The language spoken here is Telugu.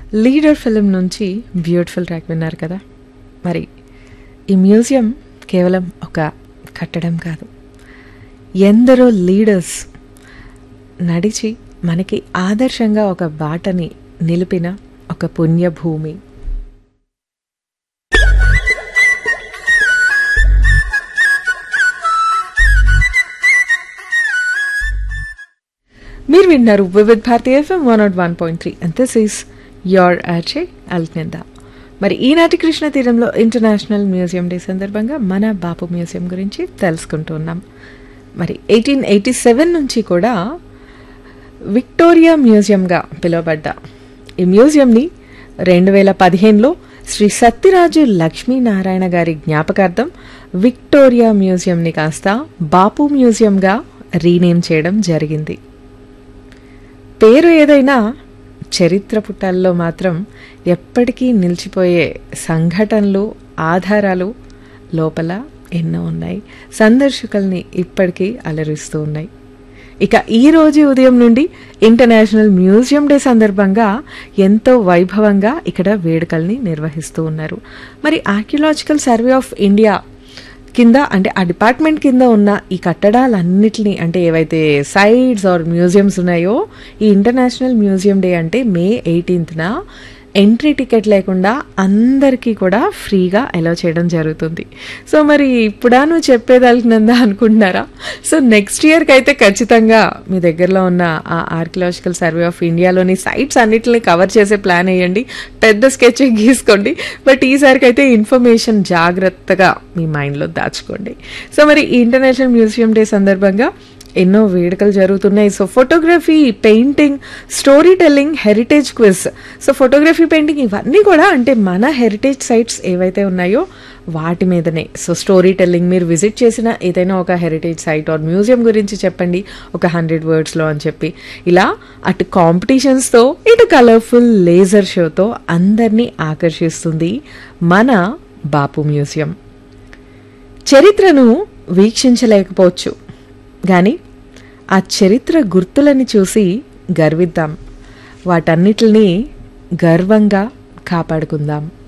లీడర్ ఫిలిం నుంచి బ్యూటిఫుల్ ట్రాక్ విన్నారు కదా మరి ఈ మ్యూజియం కేవలం ఒక కట్టడం కాదు ఎందరో లీడర్స్ నడిచి మనకి ఆదర్శంగా ఒక బాటని నిలిపిన ఒక పుణ్యభూమి మీరు విన్నారు Vividh Bharati FM one naught one point three and this is your ఆర్చే అల్కింద మరి ఈనాటి కృష్ణ తీరంలో ఇంటర్నేషనల్ మ్యూజియం డే సందర్భంగా మన బాపు మ్యూజియం గురించి తెలుసుకుంటున్నాం మరి ఎయిటీన్ ఎయిటీ సెవెన్ నుంచి కూడా విక్టోరియా మ్యూజియంగా పిలువబడ్డ ఈ మ్యూజియంని రెండు వేల పదిహేనులో శ్రీ సత్యరాజు లక్ష్మీనారాయణ గారి జ్ఞాపకార్థం విక్టోరియా మ్యూజియంని కాస్త బాపు మ్యూజియంగా రీనేమ్ చేయడం జరిగింది పేరు ఏదైనా చరిత్ర పుటాల్లో మాత్రం ఎప్పటికీ నిలిచిపోయే సంఘటనలు ఆధారాలు లోపల ఎన్నో ఉన్నాయి సందర్శకుల్ని ఇప్పటికీ అలరిస్తూ ఉన్నాయి ఇక ఈ రోజు ఉదయం నుండి ఇంటర్నేషనల్ మ్యూజియం డే సందర్భంగా ఎంతో వైభవంగా ఇక్కడ వేడుకల్ని నిర్వహిస్తూ ఉన్నారు మరి ఆర్కియలాజికల్ సర్వే ఆఫ్ ఇండియా కింద అంటే ఆ డిపార్ట్మెంట్ కింద ఉన్న ఈ కట్టడాలన్నిటినీ అంటే ఏవైతే సైట్స్ ఆర్ మ్యూజియంస్ ఉన్నాయో ఈ ఇంటర్నేషనల్ మ్యూజియం డే అంటే మే ఎయిటీన్త్న ఎంట్రీ టికెట్ లేకుండా అందరికీ కూడా ఫ్రీగా అలౌ చేయడం జరుగుతుంది సో మరి ఇప్పుడా నువ్వు చెప్పేదాల్కినందా అనుకుంటున్నారా సో నెక్స్ట్ ఇయర్కి అయితే ఖచ్చితంగా మీ దగ్గరలో ఉన్న ఆ ఆర్కియలాజికల్ సర్వే ఆఫ్ ఇండియాలోని సైట్స్ అన్నిటిని కవర్ చేసే ప్లాన్ వేయండి పెద్ద స్కెచ్ గీసుకోండి బట్ ఈసారికి అయితే ఇన్ఫర్మేషన్ జాగ్రత్తగా మీ మైండ్లో దాచుకోండి సో మరి ఈ ఇంటర్నేషనల్ మ్యూజియం డే సందర్భంగా ఎన్నో వేడుకలు జరుగుతున్నాయి so photography painting story telling heritage quiz so photography painting ఇవన్నీ కూడా అంటే మన హెరిటేజ్ సైట్స్ ఏవైతే ఉన్నాయో వాటి మీదనే సో స్టోరీ టెల్లింగ్ మీరు విజిట్ చేసిన ఏదైనా ఒక హెరిటేజ్ సైట్ ఆర్ మ్యూజియం గురించి చెప్పండి ఒక హండ్రెడ్ వర్డ్స్లో అని చెప్పి ఇలా అటు కాంపిటీషన్స్తో ఇటు కలర్ఫుల్ లేజర్ షోతో అందరినీ ఆకర్షిస్తుంది మన బాపు మ్యూజియం చరిత్రను వీక్షించలేకపోవచ్చు కానీ ఆ చరిత్ర గుర్తులని చూసి గర్విద్దాం వాటన్నిటిని గర్వంగా కాపాడుకుందాం